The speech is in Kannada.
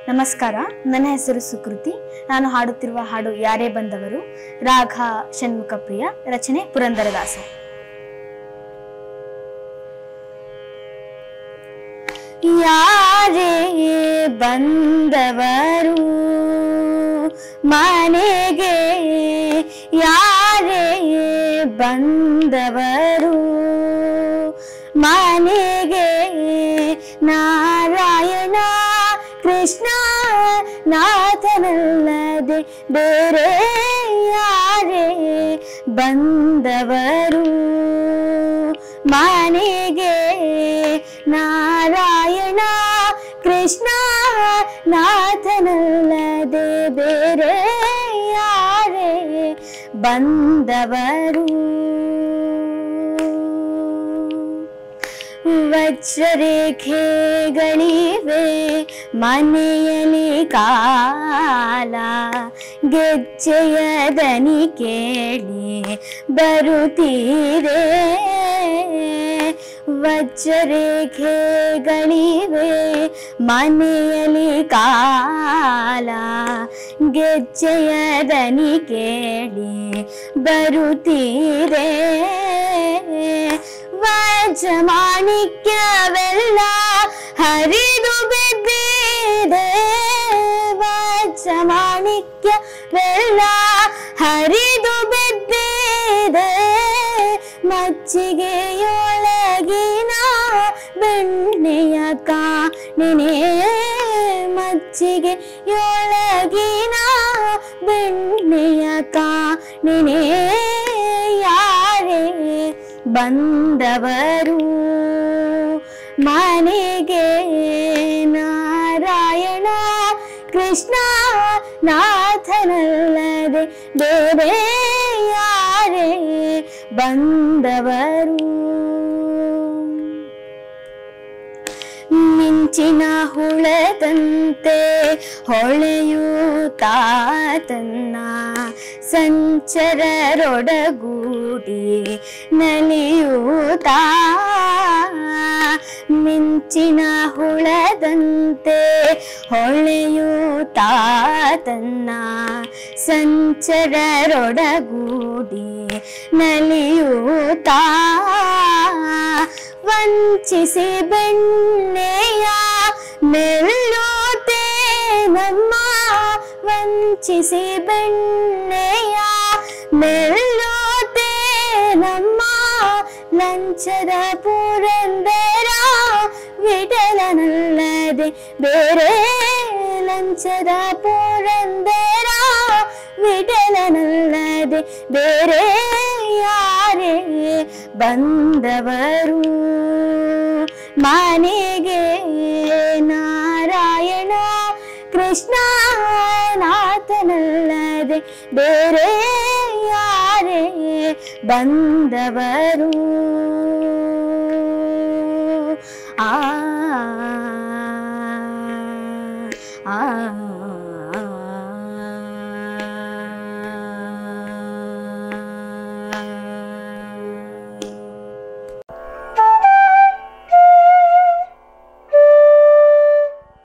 ನಮಸ್ಕಾರ ನನ್ನ ಹೆಸರು ಸುಕೃತಿ ನಾನು ಹಾಡುತ್ತಿರುವ ಹಾಡು ಯಾರೇ ಬಂದವರು ರಾಗ ಷಣ್ಮುಖ ಪ್ರಿಯ ರಚನೆ ಪುರಂದರದಾಸ ಯಾರೇ ಬಂದವರು ಮನೆಗೆ ಯಾರೇ ಬಂದವರು ಮನೆಗೆ ನಾರಾಯಣ ಕೃಷ್ಣ ನಾಥನಲ್ಲದೆ ಬೇರೆ ಯಾರೇ ಬಂದವರು ಮನೆಗೆ ನಾರಾಯಣ ಕೃಷ್ಣ ನಾಥನಲ್ಲದೆ ಬೇರೆ ಯಾರೇ ಬಂದವರು ವಜ್ರರೇಖೆಗಳಿವೆ ಮನೆಯಲ್ಲಿ ಕಾಲ ಗೆಜ್ಜೆಯ ದನಿ ಕೇಳಿ ಬರುತ್ತೀರೆ ವಜ್ರರೇಖೆಗಳಿವೆ ಮನೆಯಲ್ಲಿ ಕಾಲ ಗೆಜ್ಜೆಯ ದನಿ ಕೇಳಿ ಬರುತ್ತೀರೆ ವಜ್ರ ಮಾಣಿಕ್ಯವೆಲ್ಲ ಹರಿದು ಬಿದ್ದಿದೆ ವಜ್ರ ಮಾಣಿಕ್ಯವೆಲ್ಲ ಹರಿದು ಬಿದ್ದಿದೆ ಮಜ್ಜಿಗೆಯೊಳಗಿನ ಬೆಣ್ಣೆಯ ಕಾಣೆನೆ ಮಜ್ಜಿಗೆಯೊಳಗಿನ ಬೆಣ್ಣೆಯ ಕಾಣೆನೆ ಯಾರೇ ಬಂದವರು ಮನೆಗೆ ನಾರಾಯಣ ಕೃಷ್ಣ ನಾಥನಲ್ಲದೆ ಬೇರೆ ಯಾರೇ ಬಂದವರು ಮಿಂಚಿನ ಹುಳದಂತೆ ಹೊಳೆಯುತ್ತಾ ತನ್ನ ಸಂಚರರೊಡಗೂಡಿ ನಲಿಯೂತಾ ಮಿಂಚಿನ ಹುಳದಂತೆ ಹೊಳೆಯುತ್ತಾ ತನ್ನ ಸಂಚರರೊಡಗೂಡಿ ನಲಿಯೂತಾ ವಂಚಿಸಿ ಬೆಣ್ಣೆಯ ಮೆಲ್ಲೋತೆ ನಮ್ಮ ವಂಚಿಸಿ ಬೆಣ್ಣೆಯ ಮೆಲ್ಲೋತೆ ನಮ್ಮ ಲಂಚದ ಪುರಂದರ ವಿಠಲನಲ್ಲದೆ ಬೇರೆ ಲಂಚದ ಪುರಂದರ ವಿಠಲನಲ್ಲದೆ ಬೇರೆ ಯಾರೇ ಬಂದವರು ಮನೆಗೆ ನಾರಾಯಣ ಕೃಷ್ಣ ನಾಥನಲ್ಲದೆ ಬೇರೆ ಯಾರೇ ಬಂದವರು ಆ